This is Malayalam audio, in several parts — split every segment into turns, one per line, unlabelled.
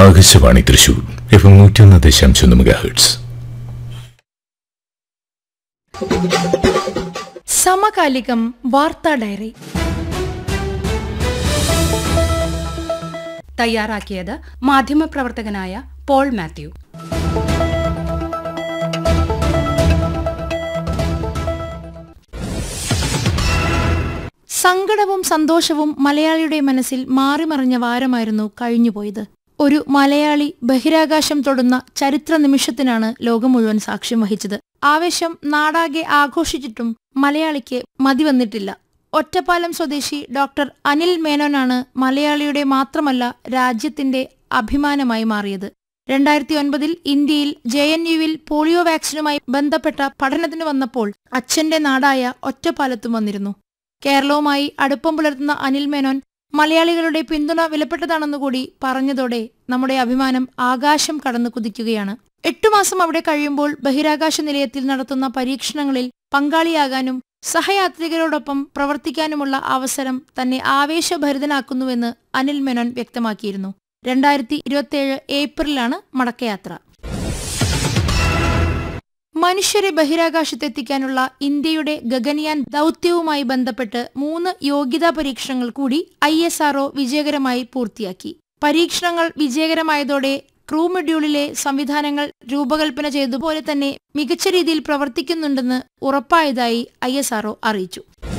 ആകാശവാണി തൃശൂർ എഫ് എം നൂറ്റിയൊന്ന് ദശാംശം ഒന്ന് മെഗാ ഹെർട്സ്
സമകാലികം വാർത്താ ഡയറി
തയ്യാറാക്കിയത് മാധ്യമപ്രവർത്തകനായ പോൾ മാത്യു
സങ്കടവും സന്തോഷവും മലയാളിയുടെ മനസ്സിൽ മാറിമറിഞ്ഞ വാരമായിരുന്നു കഴിഞ്ഞുപോയത് ഒരു മലയാളി ബഹിരാകാശം തൊടുന്ന ചരിത്ര നിമിഷത്തിനാണ് ലോകം മുഴുവൻ സാക്ഷ്യം വഹിച്ചത് ആവേശം നാടാകെ ആഘോഷിച്ചിട്ടും മലയാളിക്ക് മതിവന്നിട്ടില്ല ഒറ്റപ്പാലം സ്വദേശി ഡോക്ടർ അനിൽ മേനോനാണ് മലയാളിയുടെ മാത്രമല്ല രാജ്യത്തിന്റെ അഭിമാനമായി മാറിയത് രണ്ടായിരത്തി ഒൻപതിൽ ഇന്ത്യയിൽ ജെ എൻ യുവിൽ പോളിയോ വാക്സിനുമായി ബന്ധപ്പെട്ട പഠനത്തിന് വന്നപ്പോൾ അച്ഛന്റെ നാടായ ഒറ്റപ്പാലത്തും വന്നിരുന്നു കേരളവുമായി അടുപ്പം പുലർത്തുന്ന അനിൽ മേനോൻ മലയാളികളുടെ പിന്തുണ വിലപ്പെട്ടതാണെന്നുകൂടി പറഞ്ഞതോടെ നമ്മുടെ അഭിമാനം ആകാശം കടന്നു കുതിക്കുകയാണ് എട്ടു മാസം അവിടെ കഴിയുമ്പോൾ ബഹിരാകാശ നിലയത്തിൽ നടത്തുന്ന പരീക്ഷണങ്ങളിൽ പങ്കാളിയാകാനും സഹയാത്രികരോടൊപ്പം പ്രവർത്തിക്കാനുമുള്ള അവസരം തന്നെ ആവേശഭരിതനാക്കുന്നുവെന്ന് അനിൽ മേനോൻ വ്യക്തമാക്കിയിരുന്നു രണ്ടായിരത്തി ഇരുപത്തിയേഴ് ഏപ്രിലാണ് മടക്കയാത്ര മനുഷ്യരെ ബഹിരാകാശത്തെത്തിക്കാനുള്ള ഇന്ത്യയുടെ ഗഗൻയാൻ ദൗത്യവുമായി ബന്ധപ്പെട്ട് മൂന്ന് യോഗ്യതാ പരീക്ഷണങ്ങൾ കൂടി ഐ എസ് ആർഒ വിജയകരമായി പൂർത്തിയാക്കി പരീക്ഷണങ്ങൾ വിജയകരമായതോടെ ക്രൂ മൊഡ്യൂളിലെ സംവിധാനങ്ങൾ രൂപകൽപ്പന ചെയ്തതുപോലെ തന്നെ മികച്ച രീതിയിൽ പ്രവർത്തിക്കുന്നുണ്ടെന്ന് ഉറപ്പായതായി ഐ എസ് ആർഒ അറിയിച്ചു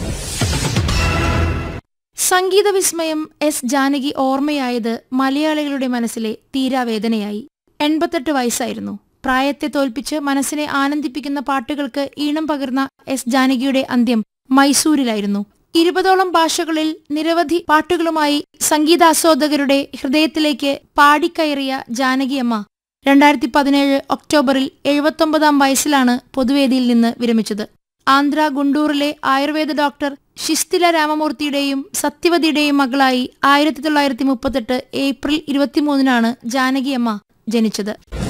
സംഗീത വിസ്മയം എസ് ജാനകി ഓർമ്മയായത് മലയാളികളുടെ മനസ്സിലെ തീരാവേദനയായി എൺപത്തെട്ട് വയസ്സായിരുന്നു പ്രായത്തെ തോൽപ്പിച്ച് മനസ്സിനെ ആനന്ദിപ്പിക്കുന്ന പാട്ടുകൾക്ക് ഈണം പകർന്ന എസ് ജാനകിയുടെ അന്ത്യം മൈസൂരിലായിരുന്നു ഇരുപതോളം ഭാഷകളിൽ നിരവധി പാട്ടുകളുമായി സംഗീതാസ്വാദകരുടെ ഹൃദയത്തിലേക്ക് പാടിക്കയറിയ ജാനകിയമ്മ രണ്ടായിരത്തി പതിനേഴ് ഒക്ടോബറിൽ എഴുപത്തൊമ്പതാം വയസ്സിലാണ് പൊതുവേദിയിൽ നിന്ന് വിരമിച്ചത് ആന്ധ്ര ഗുണ്ടൂറിലെ ആയുർവേദ ഡോക്ടർ ശിസ്തില രാമമൂർത്തിയുടെയും സത്യവതിയുടെയും മകളായി ആയിരത്തി തൊള്ളായിരത്തി മുപ്പത്തെട്ട് ഏപ്രിൽ ഇരുപത്തിമൂന്നിനാണ് ജാനകിയമ്മ ജനിച്ചത്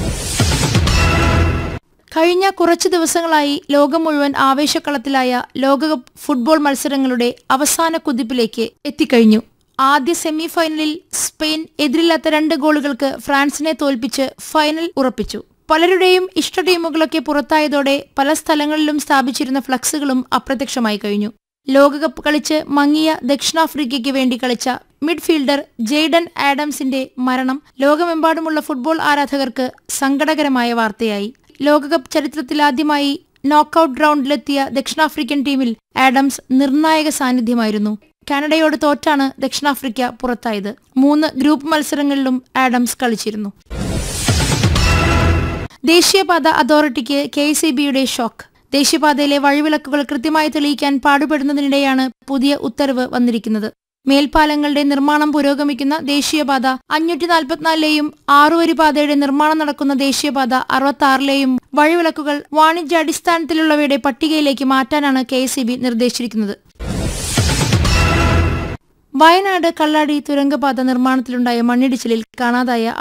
കഴിഞ്ഞ കുറച്ചു ദിവസങ്ങളായി ലോകം മുഴുവൻ ആവേശക്കളത്തിലായ ലോകകപ്പ് ഫുട്ബോൾ മത്സരങ്ങളുടെ അവസാന കുതിപ്പിലേക്ക് എത്തിക്കഴിഞ്ഞു ആദ്യ സെമി ഫൈനലിൽ സ്പെയിൻ എതിരില്ലാത്ത രണ്ട് ഗോളുകൾക്ക് ഫ്രാൻസിനെ തോൽപ്പിച്ച് ഫൈനൽ ഉറപ്പിച്ചു പലരുടെയും ഇഷ്ട ടീമുകളൊക്കെ പുറത്തായതോടെ പല സ്ഥലങ്ങളിലും സ്ഥാപിച്ചിരുന്ന ഫ്ലക്സുകളും അപ്രത്യക്ഷമായി കഴിഞ്ഞു ലോകകപ്പ് കളിച്ച് മങ്ങിയ ദക്ഷിണാഫ്രിക്കയ്ക്ക് വേണ്ടി കളിച്ച മിഡ്ഫീൽഡർ ജെയ്ഡൻ ആഡംസിന്റെ മരണം ലോകമെമ്പാടുമുള്ള ഫുട്ബോൾ ആരാധകർക്ക് സങ്കടകരമായ വാർത്തയായി ലോകകപ്പ് ചരിത്രത്തിലാദ്യമായി നോക്കൌട്ട് റൗണ്ടിലെത്തിയ ദക്ഷിണാഫ്രിക്കൻ ടീമിൽ ആഡംസ് നിർണായക സാന്നിധ്യമായിരുന്നു കാനഡയോട് തോറ്റാണ് ദക്ഷിണാഫ്രിക്ക പുറത്തായത് മൂന്ന് ഗ്രൂപ്പ് മത്സരങ്ങളിലും ആഡംസ് കളിച്ചിരുന്നു ദേശീയപാത അതോറിറ്റിക്ക് കെ സി ബിയുടെ ഷോക്ക് ദേശീയപാതയിലെ വഴിവിളക്കുകൾ കൃത്യമായി തെളിയിക്കാൻ പാടുപെടുന്നതിനിടെയാണ് പുതിയ ഉത്തരവ് വന്നിരിക്കുന്നത് മേൽപ്പാലങ്ങളുടെ നിർമ്മാണം പുരോഗമിക്കുന്ന ദേശീയപാത അഞ്ഞൂറ്റി നാൽപ്പത്തിനാലിലെയും ആറുവരി പാതയുടെ നിർമ്മാണം നടക്കുന്ന ദേശീയപാത അറുപത്തി വഴിവിളക്കുകൾ വാണിജ്യാടിസ്ഥാനത്തിലുള്ളവയുടെ പട്ടികയിലേക്ക് മാറ്റാനാണ് കെ നിർദ്ദേശിച്ചിരിക്കുന്നത് വയനാട് കള്ളാടി തുരങ്കപാത നിർമ്മാണത്തിലുണ്ടായ മണ്ണിടിച്ചിലിൽ കാണാതായ